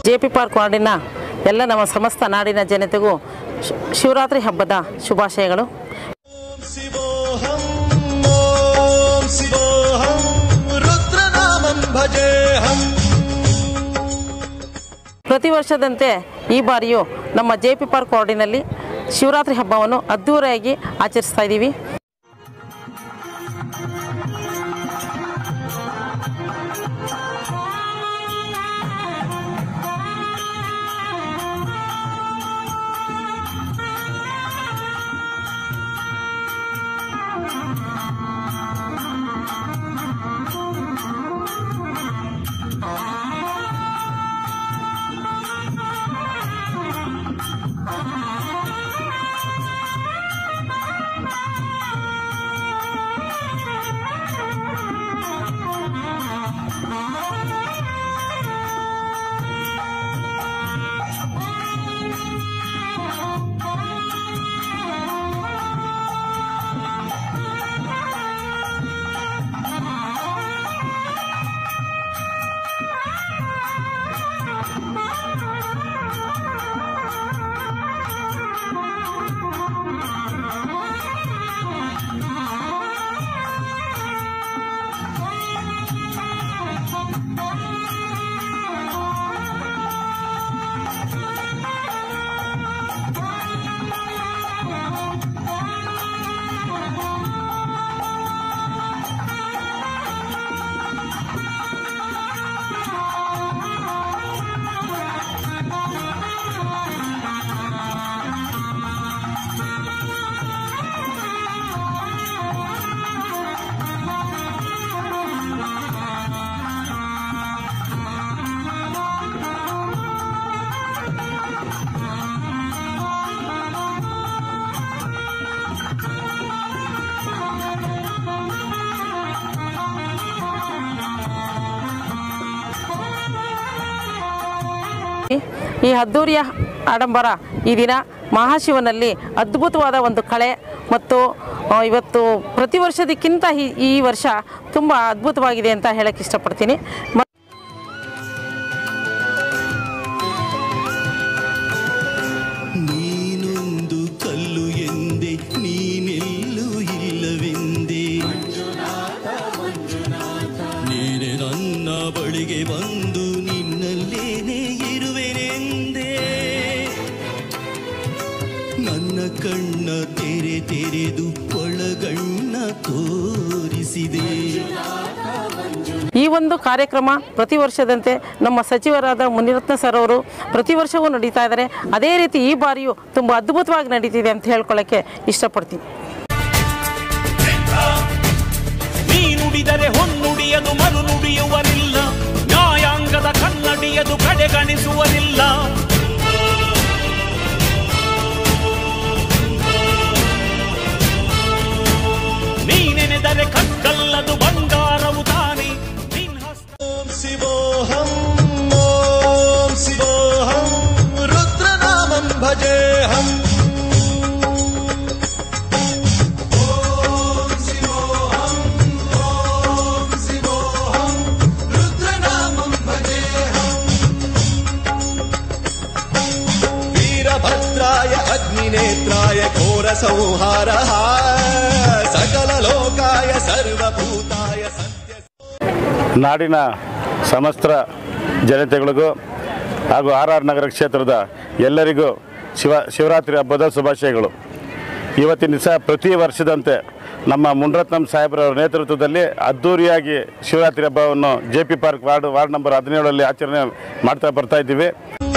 J P park ವಾರ್ಡಿನ ಎಲ್ಲ ನಮ್ಮ ಸಮಸ್ತ ನಾಡಿನ ಜನತೆಗೂ ಶಿ- ಶಿವರಾತ್ರಿ ಹಬ್ಬದ ಶುಭಾಶಯಗಳು शिवोऽहम् ॐ शिवोऽहम् रुद्रनामं भजेऽहम् ಪ್ರತಿ ವರ್ಷದಂತೆ ಈ ಬಾರಿಯೂ ನಮ್ಮ ಜೆ ಪಿ ಪಾರ್ಕ್ ವಾರ್ಡಿನಲ್ಲಿ ಶಿವರಾತ್ರಿ ಹಬ್ಬವನ್ನು ಅದ್ಧೂರಿಯಾಗಿ ಆಚರಿಸ್ತಾ ಇದ್ದೀವಿ ಈ ಅದ್ದೂರಿಯ ಆಡಂಬರ ಈ ದಿನ ಮಹಾಶಿವನಲ್ಲಿ ಅದ್ಭುತವಾದ ಒಂದು ಕಳೆ ಮತ್ತು ಆ, ಇವತ್ತು ಪ್ರತಿ ವರ್ಷದಕ್ಕಿಂತ ಈ ಈ ವರ್ಷ ತುಂಬ ಅದ್ಭುತವಾಗಿದೆ ಅಂತ ಹೇಳಕ್ಕೆ ಇಷ್ಟಪಡ್ತೀನಿ ಮ- ನೀನೊಂದು ಕಲ್ಲು ಎಂದೆ ನೀನೆಲ್ಲೂ ಇಲ್ಲವೆಂದೆ ನೀನೆ ನನ್ನ ಬಳಿಗೆ ಬಂದು ನಿನ್ನಲ್ಲೇನೆ ಇರುವೆನೆಂದೆ ನನ್ನ ಕಣ್ಣ ತೆರೆ ತೆರೆದು ಒಳಗಣ್ಣ ತೋರಿಸಿದೆ ಈ ಒಂದು ಕಾರ್ಯಕ್ರಮ ಪ್ರತಿ ವರ್ಷದಂತೆ ನಮ್ಮ ಸಚಿವರಾದ ಮುನಿರತ್ನ ಸರ್ ಅವರು ಪ್ರತಿ ವರ್ಷವೂ ನಡೀತಾ ಇದ್ದಾರೆ ಅದೇ ರೀತಿ ಈ ಬಾರಿಯೂ ತುಂಬ ಅದ್ಭುತವಾಗಿ ನಡೀತಿದೆ ಅಂತ ಹೇಳ್ಕೊಳ್ಳೋಕ್ಕೆ ಇಷ್ಟಪಡ್ತೀನಿ ನೀ ನುಡಿದರೆ ಹೊನ್ನುಡಿಯದು ಮರು ನುಡಿಯುವರಿಲ್ಲ ನ್ಯಾಯಾಂಗದ ಕನ್ನಡಿಯದು ಕಡೆಗಣಿಸುವರಿಲ್ಲ ನೀ ನೆನೆದರೆ ಕಕ್ಕಲ್ಲದು ಬಂಗಾರವು ತಾನೆ ನಿನ್ ಹಸ್ತ ॐ शिवोऽहम् ॐ शिवोऽहम् रुद्रनामं भजेऽहम् ॐ शिवोऽहम् ॐ शिवोऽहम् रुद्रनामं भजेऽहम् वीरभद्राय अग्निनेत्राय घोरसंहारः सकललोकाय सर्वभूताय सत्य ನಾಡಿನ ಸಮಸ್ತ ಜನತೆಗಳಿಗೂ ಹಾಗೂ ಆರ್ ಆರ್ ನಗರ ಕ್ಷೇತ್ರದ ಎಲ್ಲರಿಗೂ ಶಿವ ಶಿವರಾತ್ರಿ ಹಬ್ಬದ ಶುಭಾಶಯಗಳು ಇವತ್ತಿನ ದಿವಸ ಪ್ರತಿ ವರ್ಷದಂತೆ ನಮ್ಮ ಮುನ್ರತ್ನಂ ಸಾಹೇಬ್ರವರ ನೇತೃತ್ವದಲ್ಲಿ ಅದ್ಧೂರಿಯಾಗಿ ಶಿವರಾತ್ರಿ ಹಬ್ಬವನ್ನು J P park ward ward number ಹದಿನೇಳರಲ್ಲಿ ಆಚರಣೆ ಮಾಡ್ತಾ ಬರ್ತಾ ಇದ್ದೀವಿ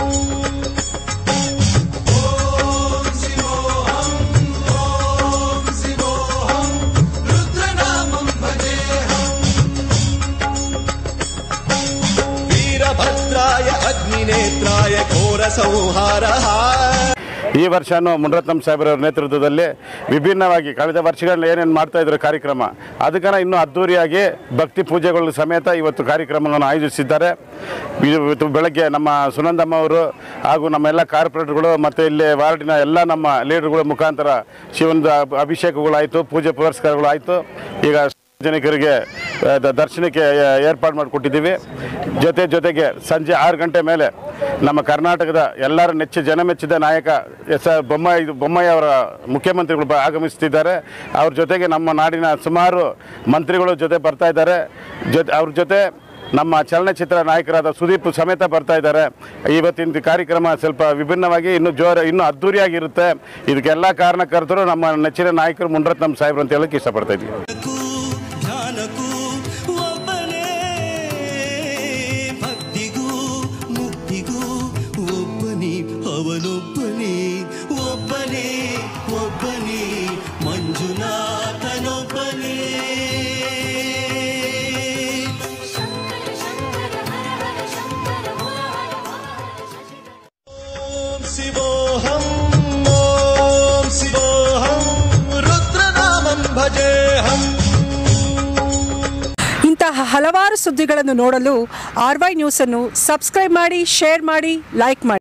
रुद्रनामं भजेऽहम् वीरभद्राय अग्निनेत्राय घोरसंहारः ಈ ವರ್ಷನೂ ಮುನ್ರತ್ನಂ ಸಾಹೇಬ್ರವರ ನೇತೃತ್ವದಲ್ಲಿ ವಿಭಿನ್ನವಾಗಿ ಕಳೆದ ವರ್ಷಗಳಲ್ಲಿ ಏನೇನು ಮಾಡ್ತಾ ಇದ್ರು ಕಾರ್ಯಕ್ರಮ ಅದಕ್ಕನ ಇನ್ನೂ ಅದ್ಧೂರಿಯಾಗಿ ಭಕ್ತಿ ಪೂಜೆಗಳ ಸಮೇತ ಇವತ್ತು ಕಾರ್ಯಕ್ರಮಗಳನ್ನು ಆಯೋಜಿಸಿದ್ದಾರೆ ಇವತ್ತು ಬೆಳಗ್ಗೆ ನಮ್ಮ ಸುನಂದಮ್ಮ ಅವರು ಹಾಗೂ ನಮ್ಮೆಲ್ಲ ಕಾರ್ಪೊರೇಟ್ಗಳು ಮತ್ತು ಇಲ್ಲಿ ವಾರ್ಡಿನ ಎಲ್ಲ ನಮ್ಮ ಲೀಡರ್ಗಳ ಮುಖಾಂತರ ಶಿವನದ ಅಭಿಷೇಕಗಳಾಯಿತು ಪೂಜೆ ಪುರಸ್ಕಾರಗಳು ಆಯಿತು ಈಗ ಸಾರ್ವಜನಿಕರಿಗೆ ಆ, ದ- ದರ್ಶನಕ್ಕೆ ಆ, ಏರ್ಪಾಡು ಮಾಡಿಕೊಟ್ಟಿದ್ದೀವಿ ಜೊತೆ ಜೊತೆಗೆ ಸಂಜೆ ಆರು ಗಂಟೆ ಮೇಲೆ ನಮ್ಮ ಕರ್ನಾಟಕದ ಎಲ್ಲರ ನೆಚ್ಚ ಜನಮೆಚ್ಚಿದ ನಾಯಕ ಎಸ್ ಆರ್ ಬೊಮ್ಮಾಯಿ ಬೊಮ್ಮಾಯಿ ಅವರ ಮುಖ್ಯಮಂತ್ರಿಗಳು ಬ- ಆಗಮಿಸ್ತಿದ್ದಾರೆ ಅವ್ರ ಜೊತೆಗೆ ನಮ್ಮ ನಾಡಿನ ಸುಮಾರು ಮಂತ್ರಿಗಳು ಜೊತೆ ಬರ್ತಾ ಇದ್ದಾರೆ ಜೊತೆ ಅವ್ರ ಜೊತೆ ನಮ್ಮ ಚಲನಚಿತ್ರ ನಾಯಕರಾದ ಸುದೀಪ್ ಸಮೇತ ಬರ್ತಾ ಇದ್ದಾರೆ ಇವತ್ತಿನ ಕಾರ್ಯಕ್ರಮ ಸ್ವಲ್ಪ ವಿಭಿನ್ನವಾಗಿ ಇನ್ನೂ ಜೋರ ಇನ್ನೂ ಅದ್ದೂರಿಯಾಗಿರುತ್ತೆ ಇದಕ್ಕೆಲ್ಲ ಕಾರಣಕರ್ತರು ನಮ್ಮ ನೆಚ್ಚಿನ ನಾಯಕರು ಮುನ್ರತ್ನಂ ಸಾಹೇಬ್ರು ಅಂತ ಹೇಳಕ್ಕೆ ಇಷ್ಟಪಡ್ತಾ ಇದ್ದೀವಿ ಧ್ಯಾನಕ್ಕೂ ಒಬ್ಬನೇ ಭಕ್ತಿಗೂ ಮುಕ್ತಿಗೂ ಒಬ್ಬನೇ ಅವನೊಬ್ಬನೇ ಒಬ್ಬನೇ ಒಬ್ಬನೇ ಮಂಜುನಾಥನೊಬ್ಬನೇ ಶಂಕರ ಶಂಕರ ಹರ ಹರ ಶಂಕರ ಹರ ಓಂ ಶಿವೋಹಂ ಓಂ ಶಿವೋಹಂ ರುದ್ರನಾಮಂ ಭಜೇಹಂ ಇಂತಹ ಹಲವಾರು ಸುದ್ದಿಗಳನ್ನು ನೋಡಲು ಆರ್ ವೈ ನ್ಯೂಸನ್ನು ಸಬ್ಸ್ಕ್ರೈಬ್ ಮಾಡಿ ಶೇರ್ ಮಾಡಿ ಲೈಕ್ ಮಾಡಿ